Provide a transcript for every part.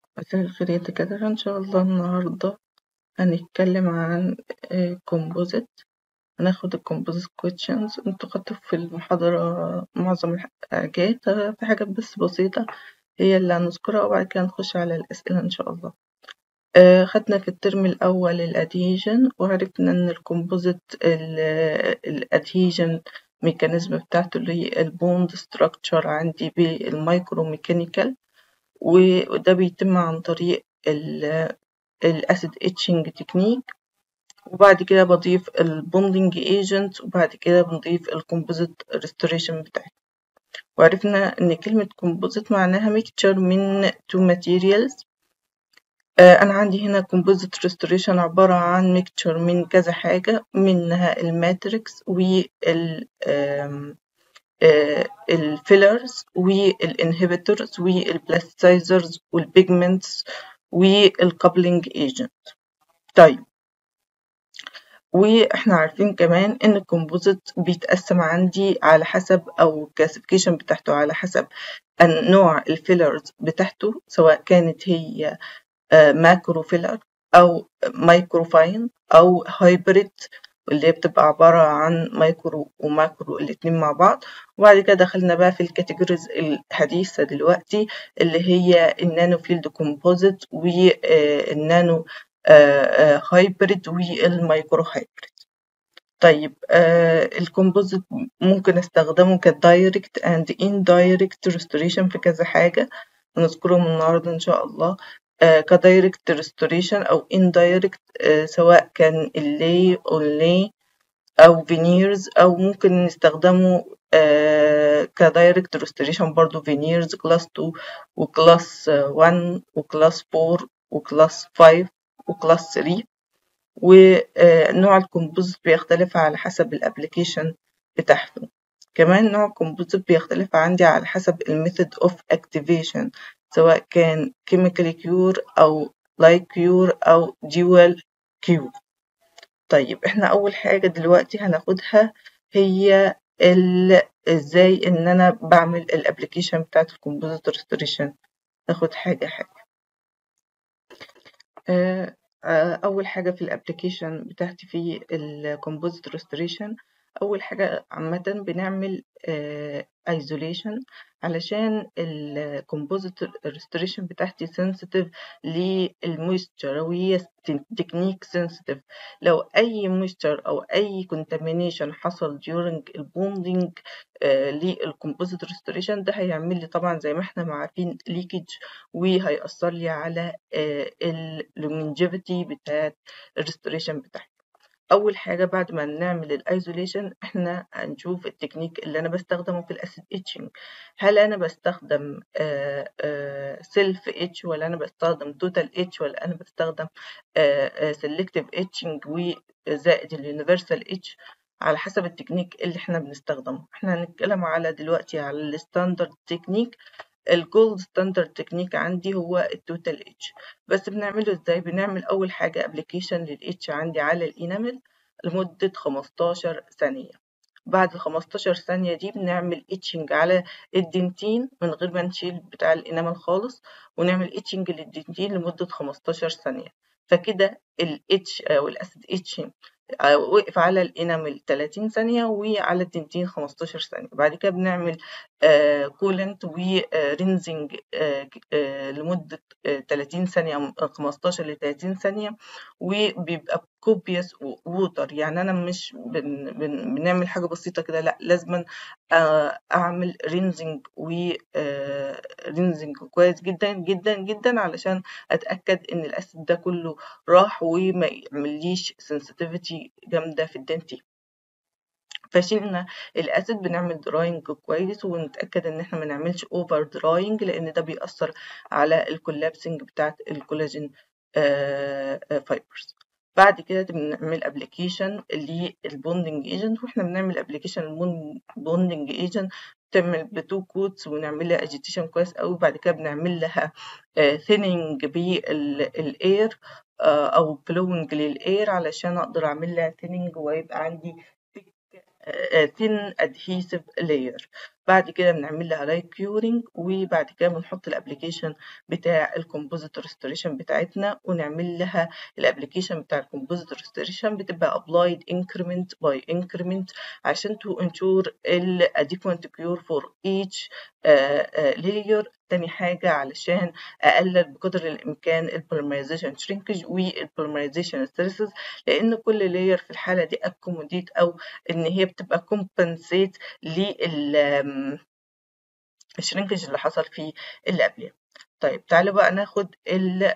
مساء الخير يا دكاترة إن شاء الله النهاردة هنتكلم عن كومبوزيت هناخد الكومبوزيت questions انتوا خدتوا في المحاضرة معظم الحاجات في حاجات بس بسيطة هي اللي هنذكرها وبعد كده نخش على الأسئلة إن شاء الله خدنا في الترم الأول الأدهيجن وعرفنا إن الكومبوزيت الأدهيجن ميكانيزم بتاعته اللي هي البوند ستراكشر عندي بالمايكرو ميكانيكال وده بيتم عن طريق الاسيد اتشنج تكنيك وبعد كده بضيف البوندنج ايجنت وبعد كده بنضيف الكومبوزيت ريستوريشن بتاعتي وعرفنا ان كلمة كومبوزيت معناها ميكتشر من تو ماتيريالز انا عندي هنا كومبوزيت ريستوريشن عبارة عن ميكتشر من كذا حاجة منها الماتريكس وال الفيلرز والانهبيتورز والبلاستيزرز والبيجمنتس والكابلينج ايجنت طيب واحنا عارفين كمان ان الكومبوزيت بيتقسم عندي على حسب او الكلاسيفيكيشن بتاعته على حسب نوع الفيلرز بتاعته سواء كانت هي ماكرو فيلر او مايكرو فاين او هايبريد اللي هي بتبقى عبارة عن مايكرو وماكرو الاتنين مع بعض وبعد كده دخلنا بقى في الكاتيجوريز الحديثة دلوقتي اللي هي النانو فيلد كومبوزيت والنانو هايبريد والمايكرو هايبريد طيب الكومبوزيت ممكن استخدمه كدايركت اند اندايركت ريستوريشن في كذا حاجة هنذكرهم النهاردة ان شاء الله كدايركت ريستوريشن أو indirect سواء كان اللي أولي أو فينيرز أو ممكن نستخدمه كدايركت ريستوريشن برضو فينيرز كلاس 2 وكلاس 1 وكلاس 4 وكلاس 5 وكلاس 3 ونوع الكومبوزيت بيختلف على حسب الابليكيشن بتاعته كمان نوع الكومبوزيت بيختلف عندي على حسب الميثود اوف اكتيفيشن سواء كان chemical cure أو light cure أو dual cure طيب احنا أول حاجة دلوقتي هناخدها هي ال... ازاي ان انا بعمل الابليكيشن بتاعت الكومبوزيت ريستوريشن ناخد حاجة حاجة أول حاجة في الابليكيشن بتاعتي في الكومبوزيت ريستوريشن أول حاجة عامة بنعمل ايزوليشن علشان الكومبوزيت ريستوريشن بتاعتي سنسيتيف للمويستشر وهي تكنيك سنسيتيف لو اي مويستشر او اي كونتامينيشن حصل during البوندنج للكومبوزيت ريستوريشن ده هيعمل لي طبعا زي ما احنا عارفين ليكج وهيأثر لي على اللونجيفيتي بتاعت الريستوريشن بتاعتي اول حاجه بعد ما نعمل الايزوليشن احنا هنشوف التكنيك اللي انا بستخدمه في الاسيد اتشنج هل انا بستخدم سيلف اتش ولا انا بستخدم توتال اتش ولا انا بستخدم سيلكتيف اتشنج وزائد اليونيفرسال اتش على حسب التكنيك اللي احنا بنستخدمه احنا هنتكلم على دلوقتي على الستاندرد تكنيك الجولد ستاندرد تكنيك عندي هو التوتال اتش بس بنعمله ازاي بنعمل اول حاجه ابلكيشن للاتش عندي على الانامل لمده 15 ثانيه بعد ال 15 ثانيه دي بنعمل اتشنج على الدنتين من غير ما نشيل بتاع الانامل خالص ونعمل اتشنج للدنتين لمده 15 ثانيه فكده الاتش او الاسيد اتشنج وقف على الانامل 30 ثانية وعلى الدنتين 15 ثانية بعد كده بنعمل آه كولنت ورينزنج آه آه لمدة 30 ثانية 15 ل 30 ثانية وبيبقى كوبيس ووتر يعني أنا مش بن بن بنعمل حاجة بسيطة كده لأ لازما أعمل رينزنج و رينزنج كويس جدا جدا جدا علشان أتأكد إن الأسيد ده كله راح وما يعمليش sensitivity جامدة في الدنتين فشيلنا الاسيد بنعمل دراينج كويس ونتاكد ان احنا ما نعملش اوفر دراينج لان ده بيأثر على الكولابسنج بتاعت الكولاجين فايبرز بعد كده بنعمل ابلكيشن للبوندنج ايجنت واحنا بنعمل ابلكيشن البوندنج ايجنت بتعمل بتو كوتس ونعمل لها اجيتيشن كويس قوي بعد كده بنعمل لها ثيننج بالاير او بلوينج للاير علشان اقدر اعمل لها ثيننج ويبقى عندي thin adhesive layer بعد كده بنعمل لها لايت كيورنج وبعد كده بنحط الابلكيشن بتاع الكومبوزيت ريستوريشن بتاعتنا ونعمل لها الابلكيشن بتاع الكومبوزيت ريستوريشن بتبقى applied increment by increment عشان to ensure ال adequate cure for each layer تاني حاجة علشان أقلل بقدر الإمكان البوليمرايزيشن shrinkage والبوليمرايزيشن stresses لأن كل layer في الحالة دي accommodate أو إن هي بتبقى compensate لل الشرينكج اللي حصل في اللي قبلها طيب تعالوا بقى ناخد ال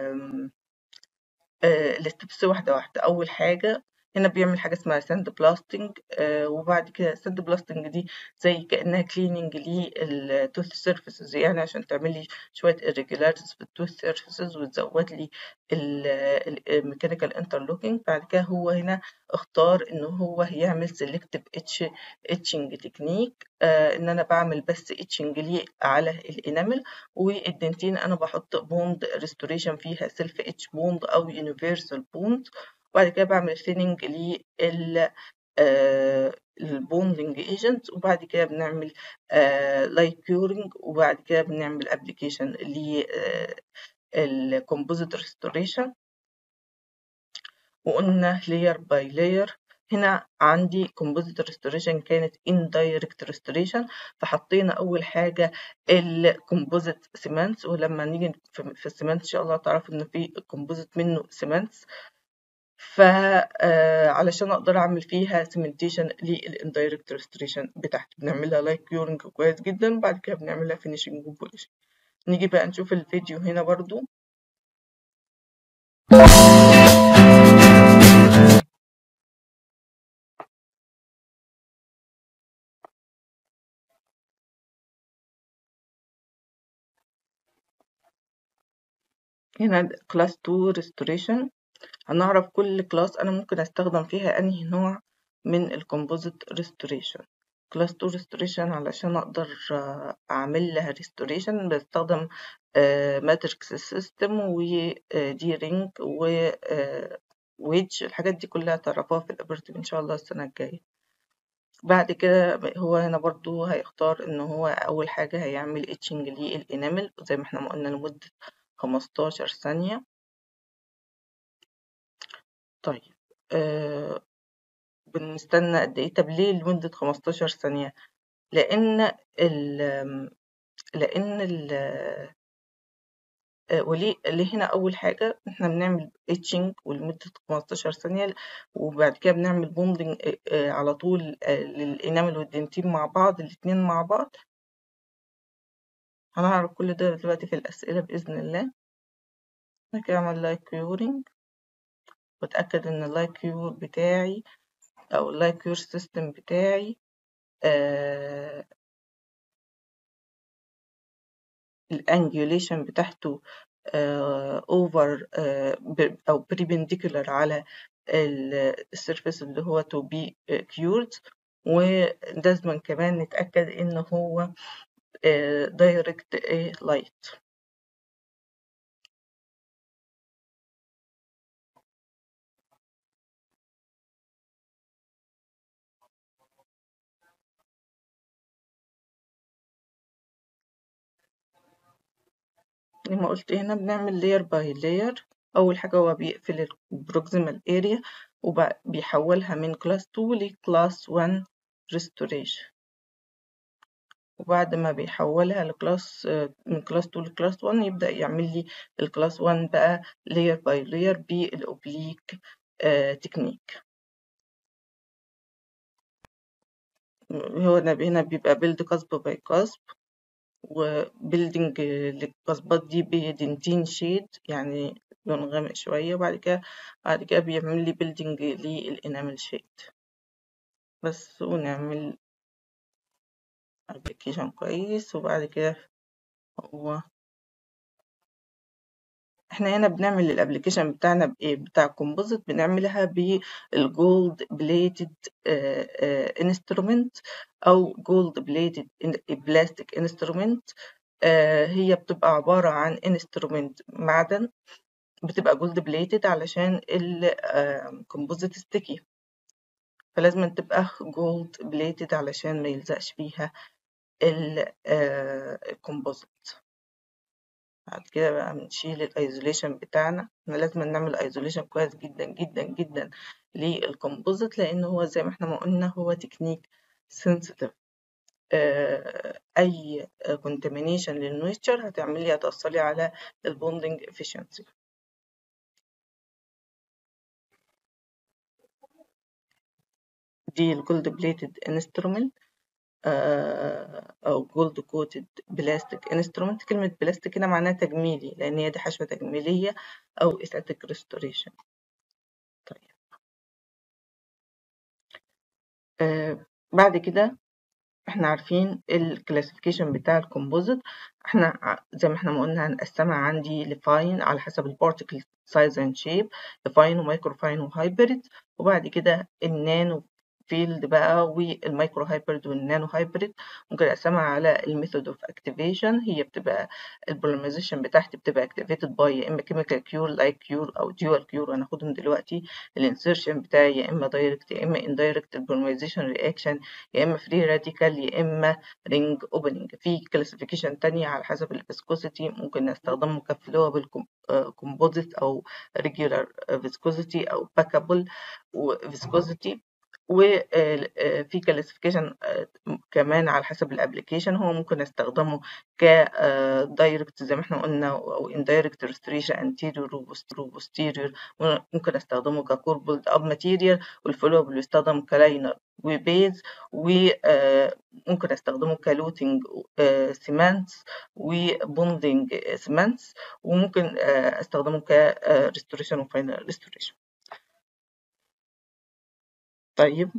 الستبس واحدة واحدة أول حاجة هنا بيعمل حاجة اسمها ساند بلاستنج آه وبعد كده الساند بلاستنج دي زي كأنها كليننج للتوث سيرفيسز يعني عشان تعمل لي شوية irregularities في التوث سيرفيسز وتزود لي الميكانيكال انترلوكينج بعد كده هو هنا اختار ان هو يعمل سيلكتيف اتش اتشنج تكنيك آه ان انا بعمل بس اتشنج ليه على الانامل والدنتين انا بحط بوند ريستوريشن فيها سيلف اتش بوند او يونيفرسال بوند وبعد كده بعمل ثيننج لل البوندنج ايجنت وبعد كده بنعمل لايت كيورنج وبعد كده بنعمل ابلكيشن للكومبوزيت ريستوريشن وقلنا layer by layer هنا عندي composite restoration كانت indirect restoration فحطينا أول حاجة الكومبوزيت سيمنتس ولما نيجي في السيمنت إن شاء الله تعرفوا إن في كومبوزيت منه سيمنتس فعلشان اقدر اعمل فيها سيمنتيشن للاندايركت ريستريشن بتاعتي بنعملها لايك كيورنج كويس جدا وبعد كده بنعملها فينيشنج وبوليشنج نيجي بقى نشوف الفيديو هنا برضو هنا كلاس 2 restoration هنعرف كل كلاس أنا ممكن أستخدم فيها أنهي نوع من الكومبوزيت ريستوريشن كلاس 2 ريستوريشن علشان أقدر أعمل لها ريستوريشن بستخدم ماتريكس سيستم ودي رينج و ويدج الحاجات دي كلها تعرفوها في الابرتيف إن شاء الله السنة الجاية بعد كده هو هنا برضو هيختار إن هو أول حاجة هيعمل اتشنج للإنامل زي ما احنا ما قلنا لمدة 15 ثانية طيب آه بنستنى قد ايه طب ليه لمدة 15 ثانية لأن ال لأن ال آه وليه ليه هنا أول حاجة احنا بنعمل اتشنج ولمدة 15 ثانية وبعد كده بنعمل بوندنج آه على طول للإنامل والدنتين مع بعض الاتنين مع بعض هنعرف كل ده دلوقتي في الأسئلة بإذن الله بعد كده أعمل لايك كيورنج واتأكد إن اللايك كيور بتاعي أو اللايك كيور سيستم بتاعي آه الانجوليشن بتاعته اوفر آه أو بريبنديكولار على السيرفيس اللي هو to be cured ولازم كمان نتأكد إن هو دايركت لايت زي ما قلت هنا بنعمل layer by layer أول حاجة هو بيقفل البروكسيمال area وبيحولها من class 2 ل class 1 restoration وبعد ما بيحولها لكلاس من كلاس 2 لكلاس 1 يبدأ يعمل لي الكلاس 1 بقى layer by layer بالأوبليك تكنيك هو هنا بيبقى بيلد قصب باي قصب وبيلدنج للقصبات دي بدنتين شيد يعني لون غامق شوية وبعد كده بعد كده بيعمل لي بيلدنج للإنامل شيد بس ونعمل ابلكيشن كويس وبعد كده هو احنا هنا بنعمل الابلكيشن بتاعنا بايه بتاع كومبوزيت بنعملها بالجولد بليتد انسترومنت او جولد بليتد بلاستيك انسترومنت هي بتبقى عبارة عن انسترومنت معدن بتبقى جولد بليتد علشان الكومبوزيت ستيكي فلازم تبقى جولد بليتد علشان ما يلزقش فيها الكومبوزيت بعد كده بقى بنشيل الايزوليشن بتاعنا احنا لازم نعمل ايزوليشن كويس جدا جدا جدا للكومبوزيت لان هو زي ما احنا ما قلنا هو تكنيك سنسيتيف اي كونتامينيشن للمويستشر هتعمل لي هتأثر لي على البوندنج efficiency دي الجولد بليتد انسترومنت او جولد كوتد بلاستيك انسترومنت كلمة بلاستيك هنا معناها تجميلي لان هي دي حشوة تجميلية او استاتيك ريستوريشن طيب آه بعد كده احنا عارفين الكلاسيفيكيشن بتاع الكومبوزيت احنا زي ما احنا ما قلنا هنقسمها عندي لفاين على حسب البارتيكل سايز اند شيب لفاين ومايكرو فاين وهايبريد وبعد كده النانو فيلد بقى والمايكرو هايبريد والنانو هايبريد ممكن اقسمها على الميثود اوف اكتيفيشن هي بتبقى البوليمرايزيشن بتاعتي بتبقى اكتيفيتد باي يا اما كيميكال كيور لايك كيور او ديوال كيور هناخدهم دلوقتي الانسيرشن بتاعي يا اما دايركت يا اما اندايركت البوليمرايزيشن رياكشن يا اما فري راديكال يا اما رينج اوبننج في كلاسيفيكيشن تانية على حسب الفيسكوسيتي ممكن نستخدمه كفلوبل كومبوزيت او ريجولار فيسكوسيتي او باكابل فيسكوسيتي وفي كلاسيفيكيشن كمان على حسب الابلكيشن هو ممكن استخدمه كدايركت زي ما احنا قلنا او اندايركت ريستريشن انتيريور وبوستيريور ممكن استخدمه ككوربولد اب ماتيريال والفلوب بيستخدم كلاينر وبيز وممكن استخدمه كلوتنج سيمنتس وبوندنج سيمنتس وممكن استخدمه كريستوريشن وفاينل ريستوريشن طيب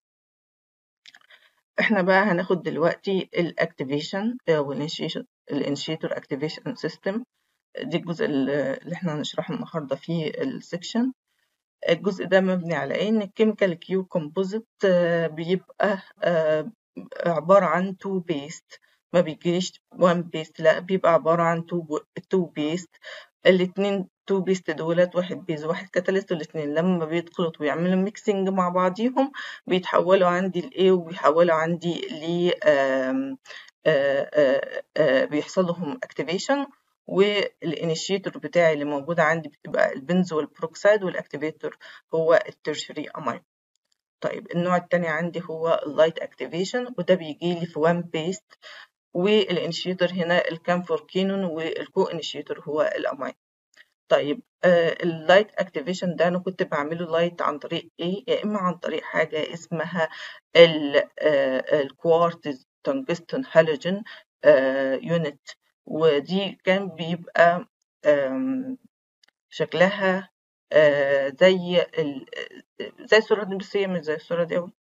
احنا بقى هناخد دلوقتي الاكتيفيشن والانشيتور الانشيتور اكتيفيشن سيستم دي الجزء اللي احنا هنشرحه النهارده في السكشن الجزء ده مبني على ايه ان الكيميكال كيو كومبوزيت بيبقى عبارة عن تو بيست ما بيجيش وان بيست لا بيبقى عبارة عن تو تو بيست الاتنين تو بيست دولت واحد بيز وواحد كاتاليست والاتنين لما بيدخلوا ويعملوا ميكسنج مع بعضيهم بيتحولوا عندي ل وبيحولوا عندي ل بيحصل لهم اكتيفيشن والانيشيتور بتاعي اللي موجود عندي بتبقى البنز والبروكسيد والاكتيفيتور هو الترشري امين طيب النوع التاني عندي هو اللايت اكتيفيشن وده بيجي لي في وان بيست والانيشيتور هنا الكامفوركينون والكو انيشيتور هو الامين طيب آه اللايت اكتيفيشن ده انا كنت بعمله لايت عن طريق ايه يا اما عن طريق حاجه اسمها الكوارتز تنجستن هالوجين يونت ودي كان بيبقى شكلها آه زي زي الصورة دي بس هي مش زي الصورة دي أوي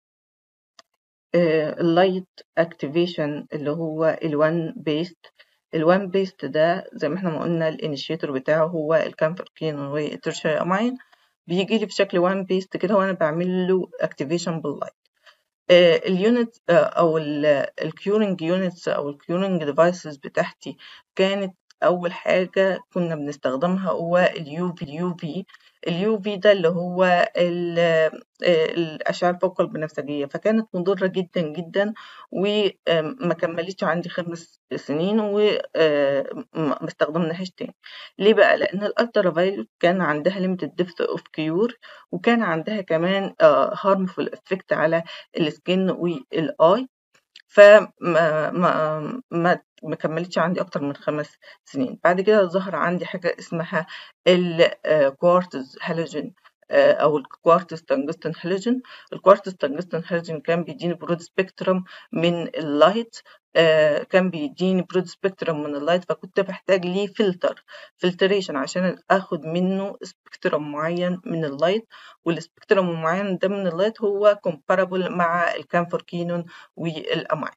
اللايت اكتيفيشن اللي هو الوان بيست الوان بيست ده زي ما احنا ما قلنا الانيشيتور بتاعه هو الكامفركين والترشري امين بيجي لي بشكل وان بيست كده وانا بعمل له اكتيفيشن باللايت اليونت او الكيورنج يونتس او الكيورنج ديفايسز بتاعتي كانت اول حاجه كنا بنستخدمها هو اليو في اليو في اليو في ده اللي هو الاشعه الفوق البنفسجيه فكانت مضره جدا جدا وما كملتش عندي خمس سنين وما استخدمناهاش تاني ليه بقى لان الالترا فايلوت كان عندها ليميتد ديبث اوف كيور وكان عندها كمان هارمفول افكت على السكين والاي فما ما ما ما كملتش عندي اكتر من خمس سنين بعد كده ظهر عندي حاجه اسمها الكوارتز هالوجين او الكوارتز تنجستن هالوجين الكوارتز تنجستن هالوجين كان بيديني برود سبيكترم من اللايت كان بيديني برود سبيكترم من اللايت فكنت بحتاج ليه فلتر فلتريشن عشان اخد منه سبيكترم معين من اللايت والسبيكترم المعين ده من اللايت هو كومبارابل مع الكامفوركينون والاماين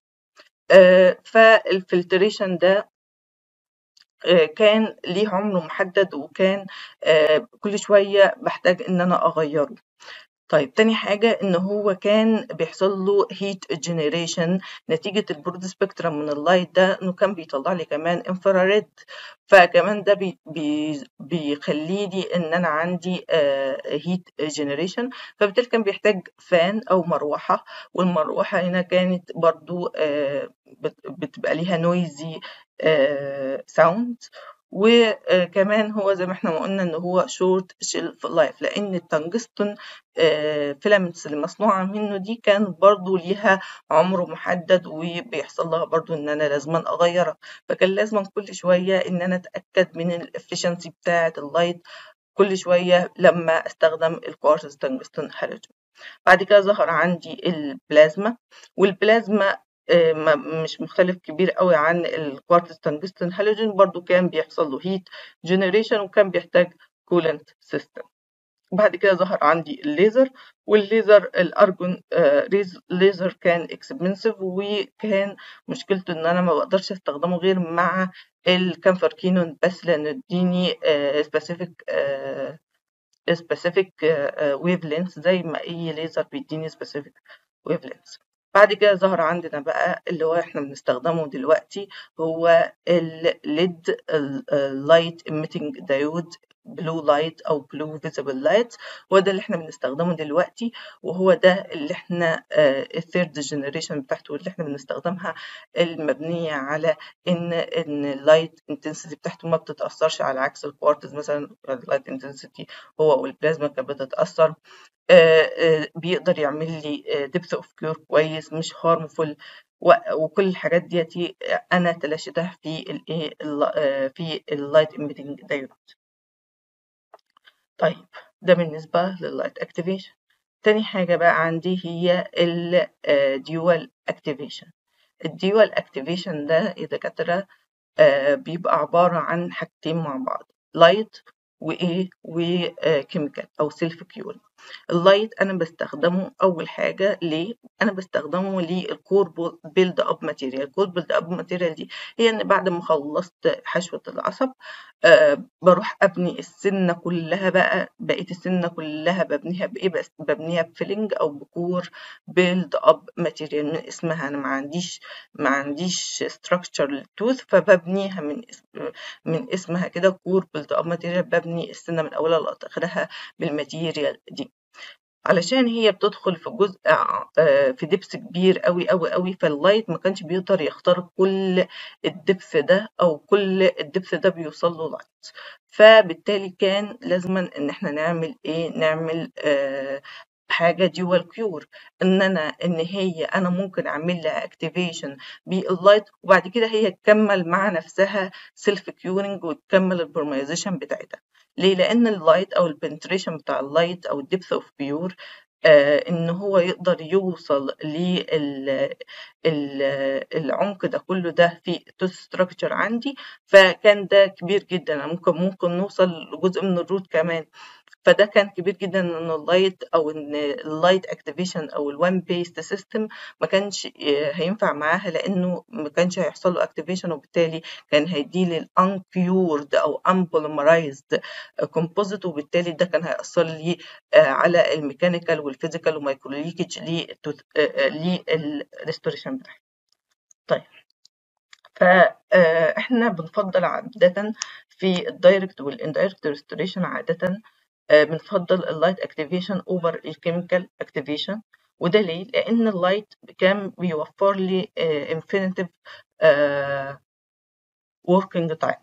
فالفلتريشن ده كان ليه عمر محدد وكان كل شوية بحتاج إن أنا أغيره طيب تاني حاجة إن هو كان بيحصل له هيت جنريشن نتيجة البرود سبيكترم من اللايت ده إنه كان بيطلع لي كمان انفراريد فكمان ده بي بي بيخلي لي إن أنا عندي هيت جنريشن فبالتالي كان بيحتاج فان أو مروحة والمروحة هنا كانت برضو بتبقى ليها noisy ساوند وكمان هو زي ما احنا ما قلنا ان هو شورت شيلف لايف لان التنجستون فيلامنتس اللي مصنوعه منه دي كان برضو ليها عمر محدد وبيحصل لها برضو ان انا لازم اغيرها فكان لازم كل شويه ان انا اتاكد من الافشنسي بتاعه اللايت كل شويه لما استخدم الكوارتز تنجستون هالوجين بعد كده ظهر عندي البلازما والبلازما مش مختلف كبير قوي عن الكوارتز تنجستن هالوجين برضو كان بيحصل له هيت جنريشن وكان بيحتاج كولنت سيستم بعد كده ظهر عندي الليزر والليزر الارجون ليزر كان اكسبنسيف وكان مشكلته ان انا ما بقدرش استخدمه غير مع الكانفركينون بس لانه اديني سبيسيفيك سبيسيفيك ويف لينث زي ما اي ليزر بيديني سبيسيفيك ويف لينث بعد كده ظهر عندنا بقى اللي هو احنا بنستخدمه دلوقتي هو الليد اللايت ايميتنج دايود بلو لايت او بلو فيزيبل لايت هو ده اللي احنا بنستخدمه دلوقتي وهو ده اللي احنا الثيرد جنريشن بتاعته اللي احنا بنستخدمها المبنيه على ان ان اللايت انتنسيتي بتاعته ما بتتاثرش على عكس الكوارتز مثلا اللايت انتنسيتي هو والبلازما كانت بتتاثر بيقدر يعمل لي ديبث اوف كيور كويس مش هارمفول وكل الحاجات ديتي انا تلاشيتها في الايه في اللايت ايميتنج دايود طيب ده بالنسبه لللايت اكتيفيشن تاني حاجه بقى عندي هي الديوال اكتيفيشن الديوال اكتيفيشن ده يا دكاتره بيبقى عباره عن حاجتين مع بعض لايت وايه وكيميكال او سيلف كيور اللايت انا بستخدمه اول حاجه ليه انا بستخدمه للكور بيلد اب ماتيريال الكور بيلد اب ماتيريال دي هي ان بعد ما خلصت حشوه العصب أه بروح ابني السنه كلها بقى بقيه السنه كلها ببنيها بايه بس ببنيها بفيلنج او بكور بيلد اب ماتيريال من اسمها انا ما عنديش ما عنديش ستراكشر للتوث فببنيها من اسم من اسمها كده كور بيلد اب ماتيريال ببني السنه من اولها لاخرها بالماتيريال دي علشان هي بتدخل في جزء في دبس كبير قوي قوي قوي فاللايت ما كانش بيقدر يختار كل الدبس ده او كل الدبس ده بيوصل له لايت فبالتالي كان لازما ان احنا نعمل ايه نعمل آه حاجة ديوال كيور ان انا ان هي انا ممكن اعمل لها اكتيفيشن باللايت وبعد كده هي تكمل مع نفسها سيلف كيورنج وتكمل البرمايزيشن بتاعتها ليه لان اللايت او البنتريشن بتاع اللايت او الدبث اوف بيور آه ان هو يقدر يوصل للعمق ده كله ده في التوث ستراكشر عندي فكان ده كبير جدا أنا ممكن ممكن نوصل لجزء من الروت كمان فده كان كبير جدا ان اللايت او ان اللايت اكتيفيشن او الوان بيست سيستم ما كانش هينفع معاها لانه ما كانش هيحصل له اكتيفيشن وبالتالي كان هيدي لي الانكيورد او امبوليمرايزد كومبوزيت وبالتالي ده كان هيأثر لي على الميكانيكال والفيزيكال ومايكرو ليكج للريستوريشن بتاعي طيب فاحنا بنفضل عادة في الدايركت والاندايركت ريستوريشن عادة بنفضل اللايت اكتيفيشن اوفر الكيميكال اكتيفيشن وده ليه لان اللايت كان بيوفر لي انفينيتيف working تايم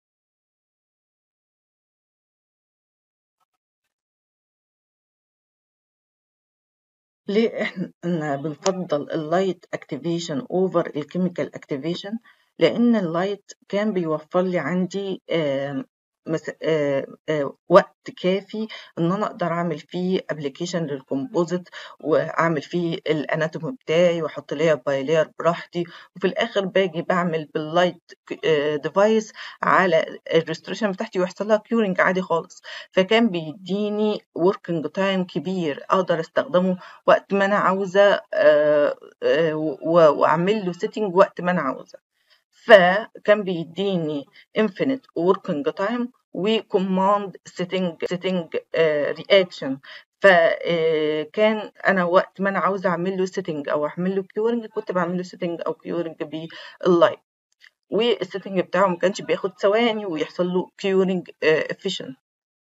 ليه احنا بنفضل اللايت اكتيفيشن اوفر الكيميكال اكتيفيشن لان اللايت كان بيوفر لي عندي آه مس... آه آه وقت كافي ان انا اقدر اعمل فيه ابلكيشن للكومبوزيت واعمل فيه الاناتومي بتاعي واحط لير باي لير براحتي وفي الاخر باجي بعمل باللايت ديفايس على الريستوريشن بتاعتي ويحصل لها كيورنج عادي خالص فكان بيديني وركينج تايم كبير اقدر استخدمه وقت ما انا عاوزه آه واعمل له سيتنج وقت ما انا عاوزه فكان بيديني infinite working time وكوماند setting setting رياكشن فكان انا وقت ما انا عاوزه اعمل له setting او اعمل له كيورنج كنت بعمل له setting او كيورنج باللايت والسيتنج بتاعه ما كانش بياخد ثواني ويحصل له كيورنج efficient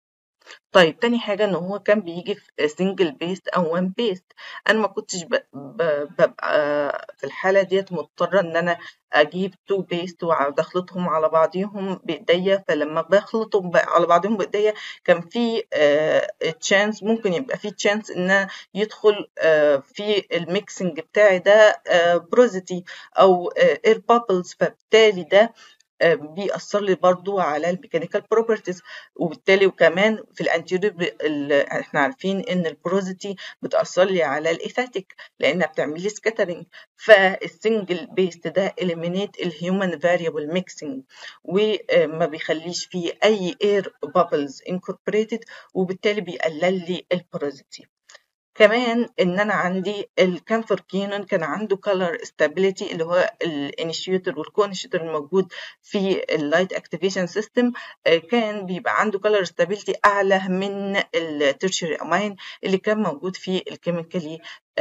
طيب تاني حاجة إن هو كان بيجي في single based أو one based أنا ما كنتش ب- ب- ببقى في الحالة ديت مضطرة إن أنا أجيب two based وأقعد أخلطهم على بعضيهم بإيديا فلما بخلطهم ب- على بعضهم بإيديا كان في تشانس ممكن يبقى في تشانس إن يدخل آه، في الميكسنج بتاعي ده بروزيتي أو اير بابلز فبالتالي ده آه، بيأثر لي برضو على الميكانيكال بروبرتيز وبالتالي وكمان في الانتيريور احنا عارفين ان البروزيتي بتأثر لي على الايثاتيك لانها بتعمل لي سكاترينج فالسنجل بيست ده eliminate الهيومن فاريبل ميكسنج وما بيخليش فيه اي اير بابلز incorporated وبالتالي بيقلل لي البروزيتي كمان ان انا عندي الكانفر كينون كان عنده color stability اللي هو الانيشيتور والكونشيتور الموجود في اللايت اكتيفيشن سيستم كان بيبقى عنده color stability اعلى من الترشري امين اللي كان موجود في الكيميكالي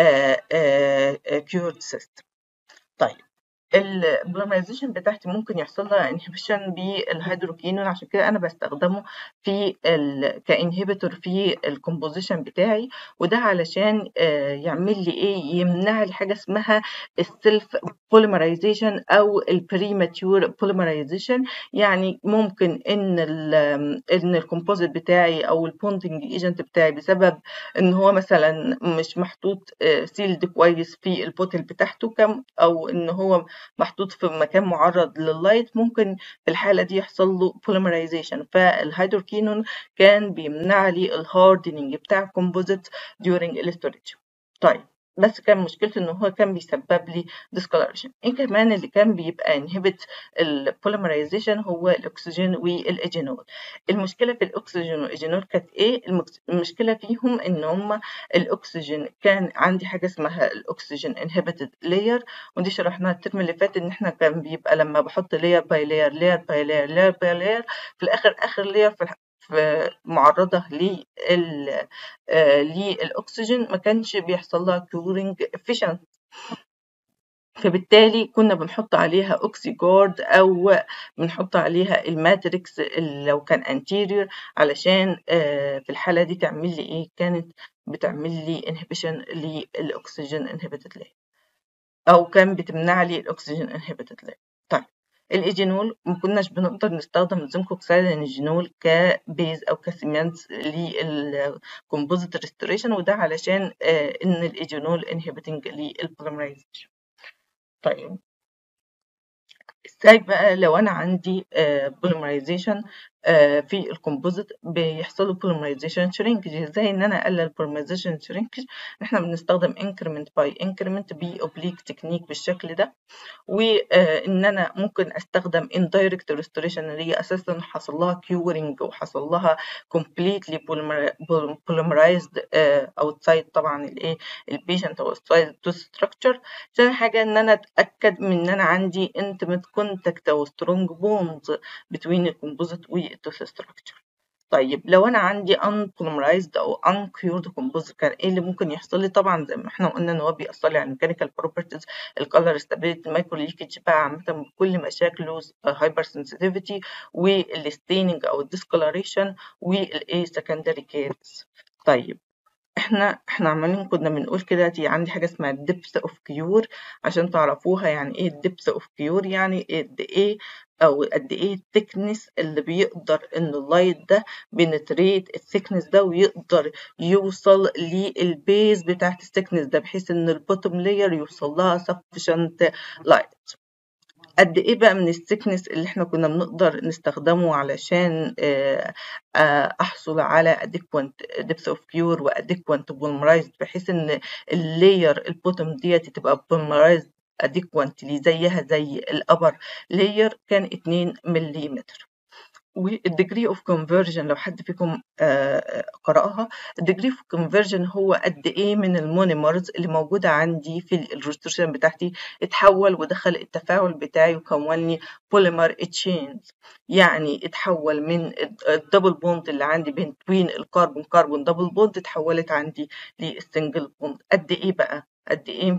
كيورد سيستم طيب البوليمرايزيشن بتاعتي ممكن يحصل لها انهبيشن بالهيدروكينون عشان كده انا بستخدمه في ال كانهبيتور في الكومبوزيشن بتاعي وده علشان آه، يعمل لي ايه يمنع لي حاجه اسمها السيلف بوليمرايزيشن او البريماتيور بوليمرايزيشن يعني ممكن ان ال ان الكومبوزيت بتاعي او البوندنج ايجنت بتاعي بسبب ان هو مثلا مش محطوط سيلد كويس في البوتل بتاعته كم او ان هو محطوط في مكان معرض لللايت ممكن في الحالة دي يحصل له polymerization فالهيدروكينون كان بيمنع لي الهاردنينج بتاع الكومبوزيت during الاستوريج طيب بس كان مشكلته ان هو كان بيسبب لي discoloration ايه كمان اللي كان بيبقى inhibit البوليمرايزيشن هو الاكسجين والايجينول المشكله في الاكسجين والايجينول كانت ايه المكس- المشكله فيهم ان هم الاكسجين كان عندي حاجه اسمها الاكسجين inhibited layer ودي شرحناها الترم اللي فات ان احنا كان بيبقى لما بحط layer by layer layer by layer layer by layer في الاخر اخر layer في الح- في معرضة لل آه، للأكسجين ما كانش بيحصل لها كورينج efficient فبالتالي كنا بنحط عليها اوكسيجارد او بنحط عليها الماتريكس اللي لو كان انتيريور علشان آه، في الحالة دي تعمل لي ايه كانت بتعمل لي انهبيشن للاكسجين انهبيتد layer او كان بتمنع لي الاكسجين انهبيتد layer طيب الايجينول ما كناش بنقدر نستخدم الزنك اوكسيد الجينول كبيز او كسيمنت للكومبوزيت ريستوريشن وده علشان آه، ان الايجينول انهبيتنج للبوليمرايزيشن طيب ازاي بقى لو انا عندي بوليمرايزيشن في الكومبوزيت بيحصل له بوليمرايزيشن شرينكج ازاي ان انا اقلل البوليمرايزيشن شرينكج احنا بنستخدم انكريمنت باي انكريمنت باوبليك تكنيك بالشكل ده وان انا ممكن استخدم indirect restoration اللي هي اساسا حصل لها كيورنج وحصل لها completely polymer- polymerized آه، outside طبعا الايه البيشنت او outside to structure ثاني حاجه ان انا اتاكد من ان انا عندي intimate contact او strong bonds between الكومبوزيت والتوث structure طيب لو انا عندي unpolymerized او uncured composite كان ايه اللي ممكن يحصل لي طبعا زي ما احنا قلنا ان هو بيأثر لي على الميكانيكال properties الكالر stability المايكرو ليكج بقى عامه بكل مشاكله هايبر sensitivity والستيننج او الديسكولاريشن والايه secondary cases طيب احنا احنا عمالين كنا بنقول كده دي عندي حاجه اسمها الدبث اوف كيور عشان تعرفوها يعني ايه الدبث اوف كيور يعني قد ايه او قد ايه الثيكنس اللي بيقدر ان اللايت ده بنتريت الثيكنس ده ويقدر يوصل للبيز بتاعت الثيكنس ده بحيث ان البوتوم لاير يوصل لها sufficient light قد ايه بقى من السكنس اللي احنا كنا بنقدر نستخدمه علشان آه، آه، احصل على adequate depth of cure و adequate polymerized بحيث ان اللاير البوتوم ديت تبقى polymerized adequately زيها زي الابر لاير كان 2 ملم والديجري اوف كونفرجن لو حد فيكم آه، قرأها الديجري اوف كونفرجن هو قد ايه من المونيمرز اللي موجوده عندي في الريستورشن بتاعتي اتحول ودخل التفاعل بتاعي وكون لي بوليمر تشينز يعني اتحول من الدبل بوند اللي عندي بين الكربون كربون دبل بوند اتحولت عندي للسنجل بوند قد ايه بقى قد ايه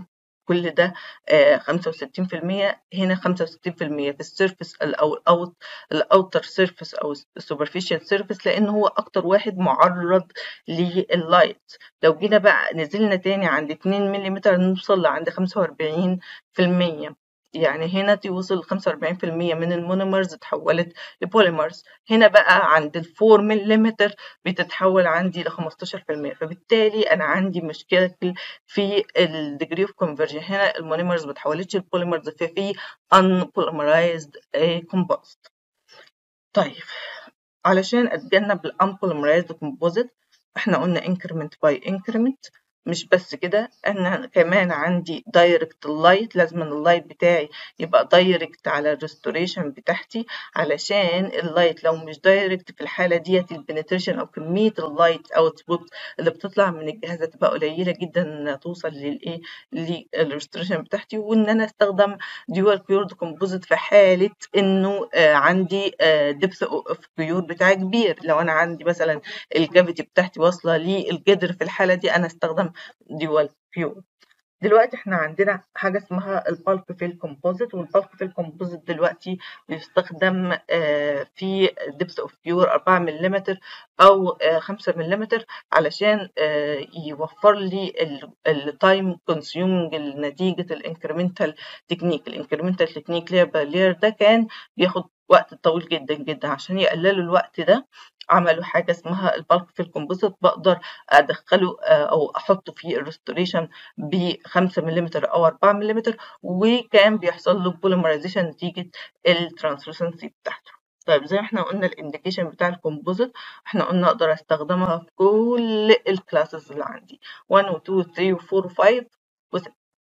كل ده آه 65% هنا 65% في السيرفس او الاوت الاوتر سيرفس او السوبرفيشال سيرفس لان هو اكتر واحد معرض لللايت لو جينا بقى نزلنا تاني عند 2 ملم نوصل لعند 45% يعني هنا توصل 45% من المونومرز اتحولت لبوليمرز هنا بقى عند ال 4 ملم بتتحول عندي ل 15% فبالتالي انا عندي مشكله في الديجري اوف كونفرجن هنا المونومرز ما اتحولتش لبوليمرز ففي unpolymerized composite طيب علشان اتجنب الانبوليمرايزد كومبوزيت احنا قلنا increment by increment مش بس كده انا كمان عندي دايركت لايت لازم اللايت بتاعي يبقى دايركت على الريستوريشن بتاعتي علشان اللايت لو مش دايركت في الحاله ديت البنتريشن او كميه اللايت اوتبوت اللي بتطلع من الجهاز هتبقى قليله جدا انها توصل للايه للريستوريشن بتاعتي وان انا استخدم ديوال كيورد كومبوزيت في حاله انه آه عندي آه دبث اوف كيور بتاعي كبير لو انا عندي مثلا الكافيتي بتاعتي واصله للجدر في الحاله دي انا استخدم ديوال كيور دلوقتي احنا عندنا حاجه اسمها البالك فيل كومبوزيت والبالك فيل كومبوزيت دلوقتي بيستخدم في دبس اوف كيور 4 ملم او 5 ملم علشان يوفر لي التايم كونسيومنج نتيجه الانكريمنتال تكنيك الانكريمنتال تكنيك لير ده كان بياخد وقت طويل جدا جدا عشان يقللوا الوقت ده عملوا حاجه اسمها البالك في الكومبوزيت بقدر ادخله او احطه في الريستوريشن ب 5 ملم او 4 ملم وكان بيحصل له بوليمرايزيشن نتيجه الترانسلوسنسي بتاعته طيب زي ما احنا قلنا الانديكيشن بتاع الكومبوزيت احنا قلنا اقدر استخدمها في كل الكلاسز اللي عندي 1 و 2 و 3 و 4 و 5 و 6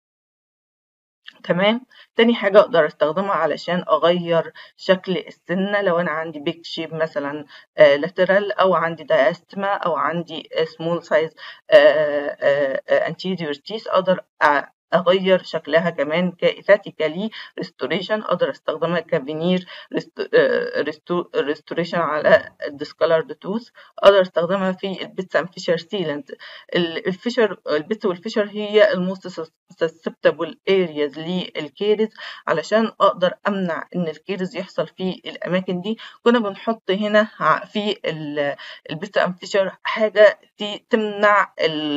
تمام تاني حاجة أقدر أستخدمها علشان أغير شكل السنة لو أنا عندي بيك شيب مثلا لاترال أو عندي دايستما أو عندي سمول سايز anterior teeth أقدر اغير شكلها كمان كايثاتيكالي ريستوريشن اقدر استخدمها كفينير ريستوريشن على الديسكالرد توث اقدر استخدمها في البيتس اند فيشر سيلنت الفيشر البيتس والفيشر هي الموست سسبتبل ارياز للكيرز علشان اقدر امنع ان الكيرز يحصل في الاماكن دي كنا بنحط هنا في البيتس اند فيشر حاجه تمنع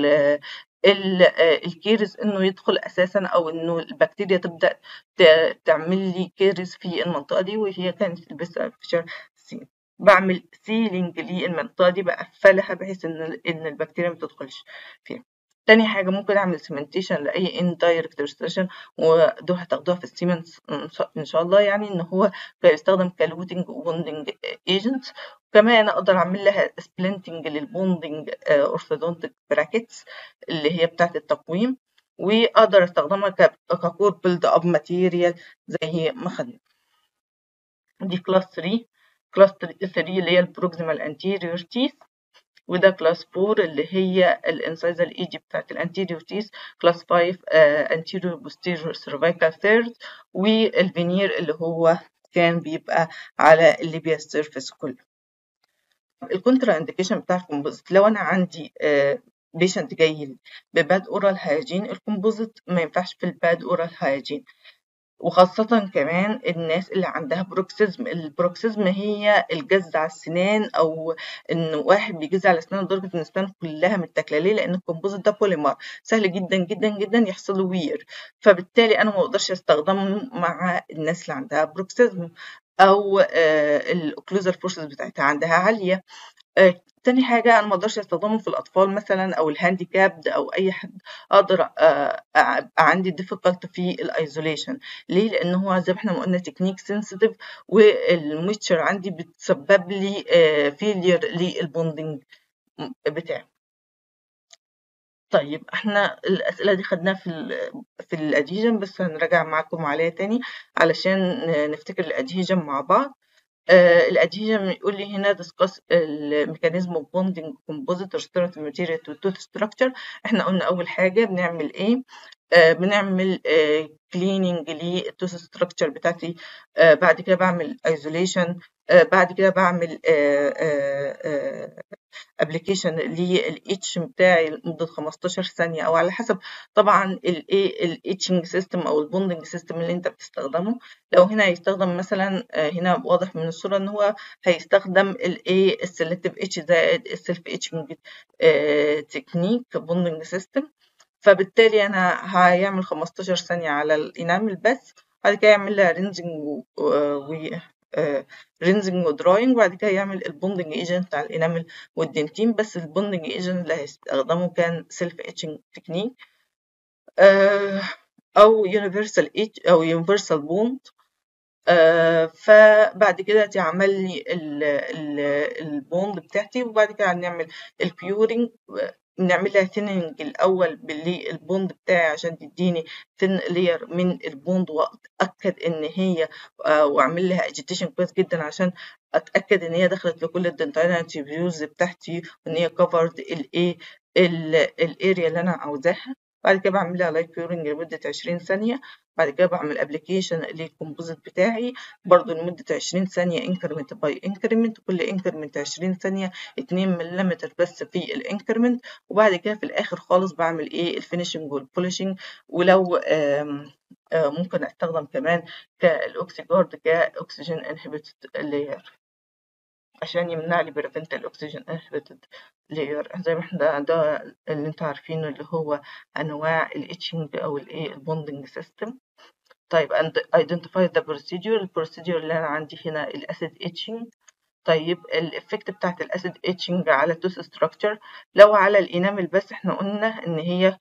الكيرز انه يدخل اساسا او انه البكتيريا تبدا تعمل لي كيرز في المنطقه دي وهي كانت البس فيشر سي بعمل سيلينج للمنطقه دي بقفلها بحيث ان ان البكتيريا ما تدخلش فيها تاني حاجة ممكن أعمل سيمنتيشن لأي indirect restoration ودول هتاخدوها في السيمنس إن شاء الله يعني إن هو بيستخدم كلوتنج وبوندنج ايجنت كمان أقدر أعمل لها سبلنتنج للبوندنج أورثودونتيك براكتس اللي هي بتاعة التقويم وأقدر أستخدمها ككور بيلد أب ماتيريال زي ما خدنا دي كلاس 3 كلاس 3 اللي هي البروكسيمال انتيريور تيث وده كلاس 4 اللي هي الانسايزال ايجي بتاعت الانتيريور تيس كلاس 5 انتيريور بوستيريور سيرفيكال ثيرد والفينير اللي هو كان بيبقى على الليبيا سيرفيس كله الكونترا انديكيشن بتاع الكومبوزيت لو انا عندي بيشنت جاي بباد اورال هايجين الكومبوزيت ما ينفعش في الباد اورال هايجين وخاصة كمان الناس اللي عندها بروكسيزم البروكسيزم هي الجز على السنان أو إن واحد بيجز على أسنانه لدرجة إن الأسنان كلها متاكلة ليه؟ لأن الكومبوزيت ده بوليمر سهل جدا جدا جدا يحصل له وير فبالتالي أنا ما أقدرش أستخدمه مع الناس اللي عندها بروكسيزم أو الأوكلوزال فورسز بتاعتها عندها عالية تاني حاجة أنا ما أقدرش أستخدمه في الأطفال مثلا أو الهانديكابد أو أي حد أقدر أبقى عندي difficult في الأيزوليشن ليه؟ لأن هو زي ما احنا ما قلنا تكنيك سنسيتيف والمويتشر عندي بتسبب لي فيلير للبوندنج بتاعي طيب احنا الأسئلة دي خدناها في ال في الأدهيجن بس هنراجع معاكم عليها تاني علشان نفتكر الأدهيجن مع بعض آه الادهيجن بيقول لي هنا discuss الميكانيزم اوف بوندنج كومبوزيت restorative material to tooth structure احنا قلنا اول حاجه بنعمل ايه آه بنعمل آه كليننج للتوث ستراكشر بتاعتي آه بعد كده بعمل ايزوليشن آه بعد كده بعمل آه آه ابلكيشن للاتش بتاعي لمده 15 ثانيه او على حسب طبعا الايه الاتشنج سيستم او البوندنج سيستم اللي انت بتستخدمه لو هنا هيستخدم مثلا هنا واضح من الصوره ان هو هيستخدم الايه السلكتيف اتش زائد السيلف اتشنج تكنيك بوندنج سيستم فبالتالي انا هيعمل 15 ثانيه على الانامل بس بعد كده يعمل لها رينزنج و رينزنج ودراينج وبعد كده يعمل البوندنج ايجنت بتاع الانامل والدنتين بس البوندنج ايجنت اللي هيستخدمه كان سيلف اتشنج تكنيك او يونيفرسال اتش او يونيفرسال بوند فبعد كده تعمل لي البوند بتاعتي وبعد كده هنعمل الكيورنج بنعمل لها ثيننج الاول بالبوند بتاعي عشان تديني ثين لير من البوند واتاكد ان هي واعمل لها اجيتيشن كويس جدا عشان اتاكد ان هي دخلت لكل الدنتاينال فيوز بتاعتي وان هي كفرد الايه الاريا اللي انا عاوزاها بعد كده بعمل لها لايت كيورنج لمدة 20 ثانية بعد كده بعمل ابلكيشن للكومبوزيت بتاعي برضو لمدة 20 ثانية انكرمنت باي انكرمنت كل انكرمنت 20 ثانية 2 ملم بس في الانكرمنت وبعد كده في الاخر خالص بعمل ايه الفينشنج والبولشنج ولو آم آم ممكن استخدم كمان كالاوكسيجارد كاكسجين انهبيتد لاير عشان يمنع لي بريفنت الاكسجين انهبيتد لاير زي ما احنا ده اللي انتوا عارفينه اللي هو انواع الاتشنج او الايه البوندنج سيستم طيب and identify the procedure البروسيدور اللي انا عندي هنا الاسيد اتشنج طيب الافكت بتاعت الاسيد اتشنج على التوث ستراكشر لو على الانامل بس احنا قلنا ان هي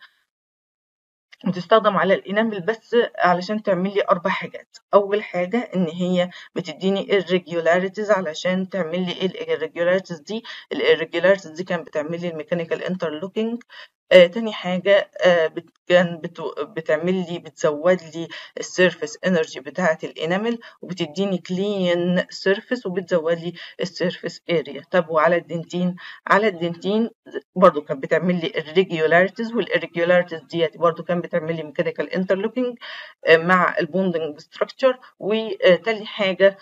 بتستخدم على الانامل بس علشان تعمل لي اربع حاجات اول حاجه ان هي بتديني irregularities علشان تعمل لي ايه irregularities دي irregularities دي كانت بتعمل لي الميكانيكال انترلوكينج آه تاني حاجة آه بت كان بتو بتعمل لي بتزود لي السيرفيس انرجي بتاعة الانامل وبتديني كلين سيرفيس وبتزود لي السيرفيس اريا طب وعلى الدنتين على الدنتين برضو كانت بتعمل لي الريجولاريتيز والirregularities ديت برضو كانت بتعمل لي ميكانيكال انترلوكينج آه مع البوندنج ستراكشر وتاني حاجة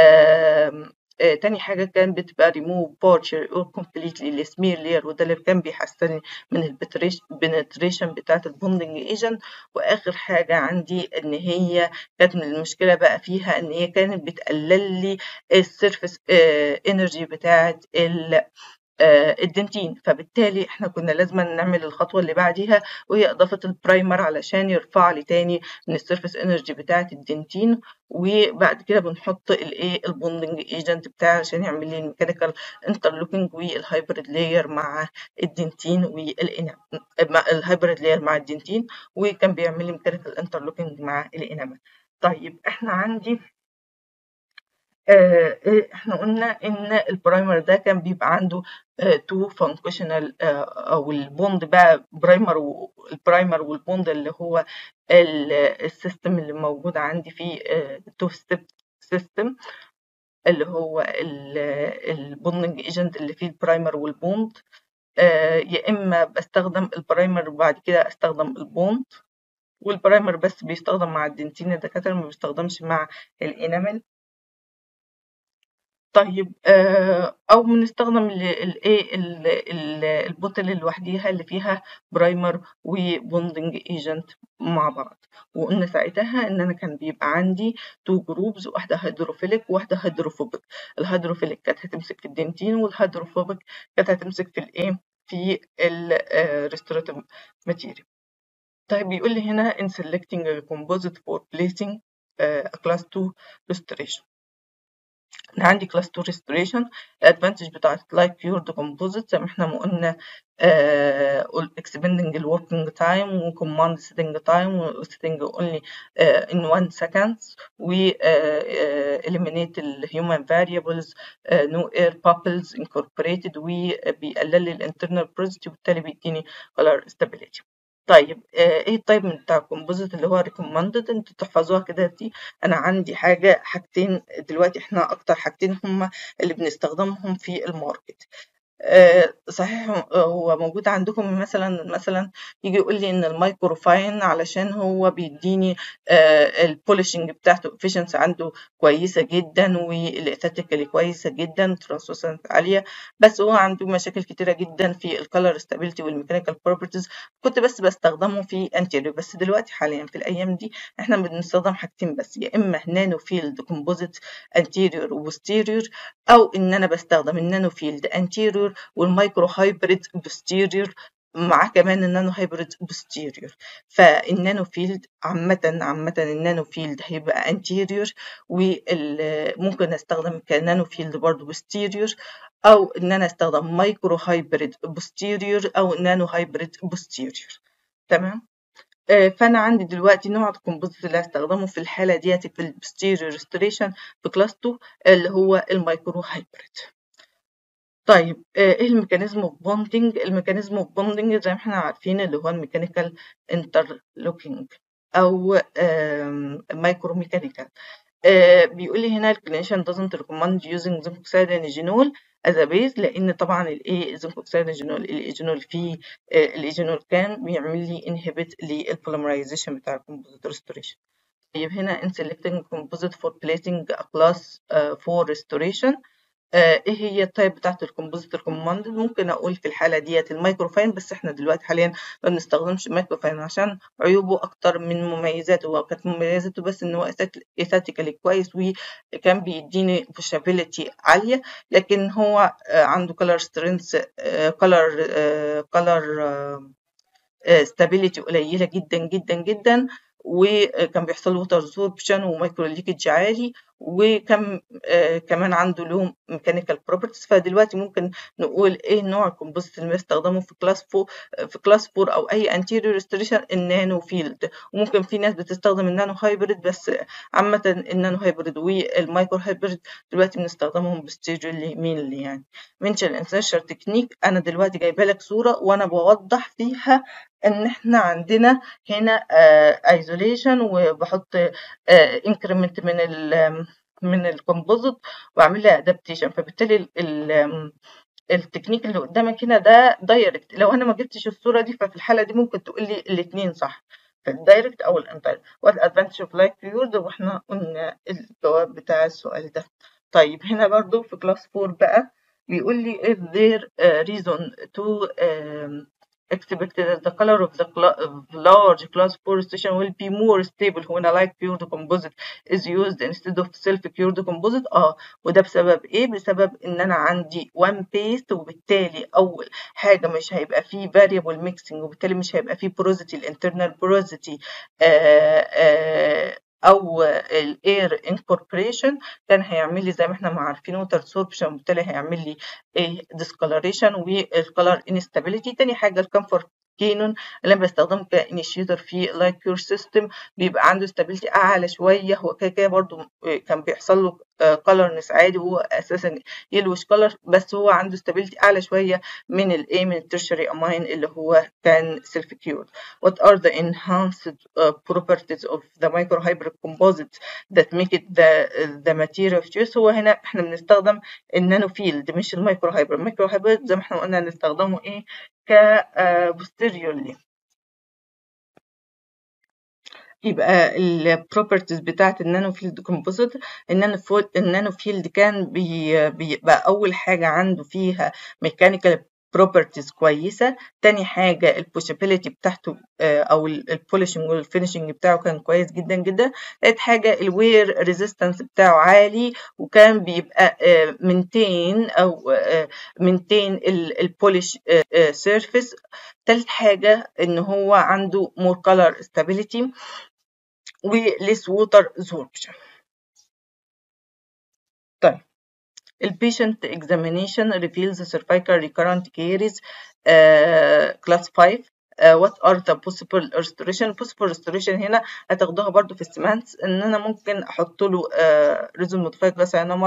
آه تاني حاجة كان بتبقى remove partial or completely السمير layer وده اللي كان بيحسن من البنتريشن بتاعة البوندنج ايجنت وآخر حاجة عندي إن هي كانت المشكلة بقى فيها إن هي كانت بتقلل لي السيرفيس انرجي بتاعة ال الدنتين فبالتالي احنا كنا لازم نعمل الخطوة اللي بعديها وهي إضافة البرايمر علشان يرفع لي تاني من السيرفيس انرجي بتاعة الدنتين وبعد كده بنحط الايه البوندنج ايجنت بتاعي عشان يعمل لي الميكانيكال انترلوكينج والهايبريد لاير مع الدنتين والانام الهايبريد لاير مع الدنتين وكان بيعمل لي ميكانيكال انترلوكينج مع الانامل طيب احنا عندي احنا قلنا ان البرايمر ده كان بيبقى عنده تو فانكشنال او البوند بقى برايمر والبرايمر والبوند اللي هو السيستم اللي موجود عندي في تو ستيب سيستم اللي هو البوندنج ايجنت اللي فيه البرايمر والبوند يا اما بستخدم البرايمر وبعد كده استخدم البوند والبرايمر بس بيستخدم مع الدنتين الدكاتره ما بيستخدمش مع الانامل طيب او بنستخدم الايه البوتل لوحديها اللي فيها برايمر وبوندنج ايجنت مع بعض وقلنا ساعتها ان انا كان بيبقى عندي تو جروبز واحده هيدروفيليك وواحده هيدروفوبيك الهيدروفيليك كانت هتمسك في الدنتين والهيدروفوبيك كانت هتمسك في الايه في الريستوراتيف ماتيريال طيب بيقول لي هنا in selecting a composite for placing a class 2 restoration انا عندي كلاس 2 ريستوريشن الادفانتج بتاعت لايك بيورد كومبوزيت زي ما احنا ما قلنا اكسبندنج الوركينج تايم وكوماند سيتنج تايم وسيتنج اونلي ان 1 seconds و eliminate الهيومن variables نو اير bubbles incorporated وبيقلل لي الانترنال porosity وبالتالي بيديني color stability طيب ايه التايب بتاع الكومبوزيت اللي هو ريكومندد انتوا تحفظوها كده دي انا عندي حاجه حاجتين دلوقتي احنا اكتر حاجتين هما اللي بنستخدمهم في الماركت آه، صحيح هو موجود عندكم مثلا مثلا يجي يقول لي ان المايكروفاين علشان هو بيديني البولشنج بتاعته efficiency عنده كويسه جدا والاستاتيكالي كويسه جدا ترانسلوسنت عاليه بس هو عنده مشاكل كتيره جدا في الكالر ستابيليتي والميكانيكال بروبرتيز كنت بس بستخدمه في انتيريور بس دلوقتي حاليا في الايام دي احنا بنستخدم حاجتين بس يا اما نانو فيلد كومبوزيت انتيريور وبوستيريور او ان انا بستخدم النانو فيلد انتيريور والمايكرو هايبريد بوستيريور مع كمان النانو هايبريد بوستيريور فالنانو فيلد عامة عامة النانو فيلد هيبقى انتيريور وممكن استخدم كنانو فيلد برضه بوستيريور او ان انا استخدم مايكرو هايبريد بوستيريور او نانو هايبريد بوستيريور تمام آه، فانا عندي دلوقتي نوع الكومبوزيت اللي هستخدمه في الحاله ديت في البوستيريور ريستوريشن في كلاس 2 اللي هو المايكرو هايبريد طيب آه، ايه الميكانيزم اوف بوندنج الميكانيزم اوف بوندنج زي ما احنا عارفين اللي هو الميكانيكال انترلوكينج او مايكرو ميكانيكال بيقول لي هنا الكلينيشن doesn't recommend using zinc oxide and genol as a base لان طبعا الايه zinc oxide and genol الايجينول فيه آه، الايجينول كان بيعمل لي inhibit للبوليمرايزيشن بتاع الكومبوزيت restoration طيب هنا in selecting composite for placing a class uh, 4 restoration آه، ايه هي التايب بتاعت الكومبوزيت ريكومندد ممكن اقول في الحاله ديت المايكروفاين بس احنا دلوقتي حاليا ما بنستخدمش المايكروفاين عشان عيوبه اكتر من مميزاته هو كانت مميزاته بس ان هو ايثاتيكالي كويس وكان بيديني بوشابيلتي عاليه لكن هو آه، عنده كلر سترينث كلر كلر ستابيليتي قليله جدا جدا جدا وكان بيحصل له ووتر ابسوربشن ومايكرو ليكج عالي وكان آه كمان عنده له ميكانيكال بروبرتيز فدلوقتي ممكن نقول ايه نوع الكومبوزيت اللي بنستخدمه في كلاس 4 في كلاس 4 او اي انتيريور ريستوريشن النانو فيلد وممكن في ناس بتستخدم النانو هايبريد بس عامة النانو هايبريد والمايكرو هايبريد دلوقتي بنستخدمهم بستيجولي مينلي يعني منشن انسيرشر تكنيك انا دلوقتي جايبه لك صورة وانا بوضح فيها ان احنا عندنا هنا ايزوليشن وبحط انكريمنت من ال من الكومبوزيت واعمل لها ادابتيشن فبالتالي ال ال التكنيك اللي قدامك هنا ده دايركت لو انا ما جبتش الصوره دي ففي الحاله دي ممكن تقول لي الاثنين صح في الدايركت او الانتاير وات ادفانتج اوف لايك فيورد واحنا قلنا الجواب بتاع السؤال ده طيب هنا برضو في كلاس 4 بقى بيقول لي if there uh, reason to um, expected that the color of the large class 4 station will be more stable when a light cured composite is used instead of self cured composite اه وده بسبب ايه بسبب ان انا عندي one paste وبالتالي اول حاجه مش هيبقى فيه variable mixing وبالتالي مش هيبقى فيه porosity الانترنال porosity آه آه او الاير انكوربريشن كان هيعمل لي زي ما احنا ما عارفين ووتر سوربشن وبالتالي هيعمل لي ايه ديسكولريشن والكلر انستابيليتي تاني حاجه الكمفورت كينون اللي انا بستخدمه كانيشيتور في لايك كيور سيستم بيبقى عنده ستابيليتي اعلى شويه هو كده كده برضه كان بيحصل له كلرنس عادي وهو اساسا يلوش كلر بس هو عنده ستابيليتي اعلى شويه من الايه من الترشري امين اللي هو كان سيلف كيور what are the enhanced uh, properties of the microhybrid composite that make it the the material of choice هو هنا احنا بنستخدم النانو فيلد مش المايكرو هايبرد المايكرو هايبرد زي ما احنا قلنا نستخدمه ايه ك posteriorly يبقى البروبرتيز بتاعت النانو فيلد كومبوزيت النانو النانو فيلد كان بي بيبقى اول حاجه عنده فيها ميكانيكال بروبرتيز كويسه تاني حاجه البوسيبيليتي بتاعته او البولشنج والفينشنج بتاعه كان كويس جدا جدا تالت حاجه الوير ريزيستنس بتاعه عالي وكان بيبقى منتين او منتين البولش سيرفيس تالت حاجه ان هو عنده مور كولر ستابيليتي وليس ووتر absorption طيب البيشنت examination reveals cervical recurrent caries uh, class 5 uh, what are the possible restoration possible restoration هنا هتاخدوها برضو في السيمانس ان انا ممكن احط له ريزون موديفاي كلاس نمبر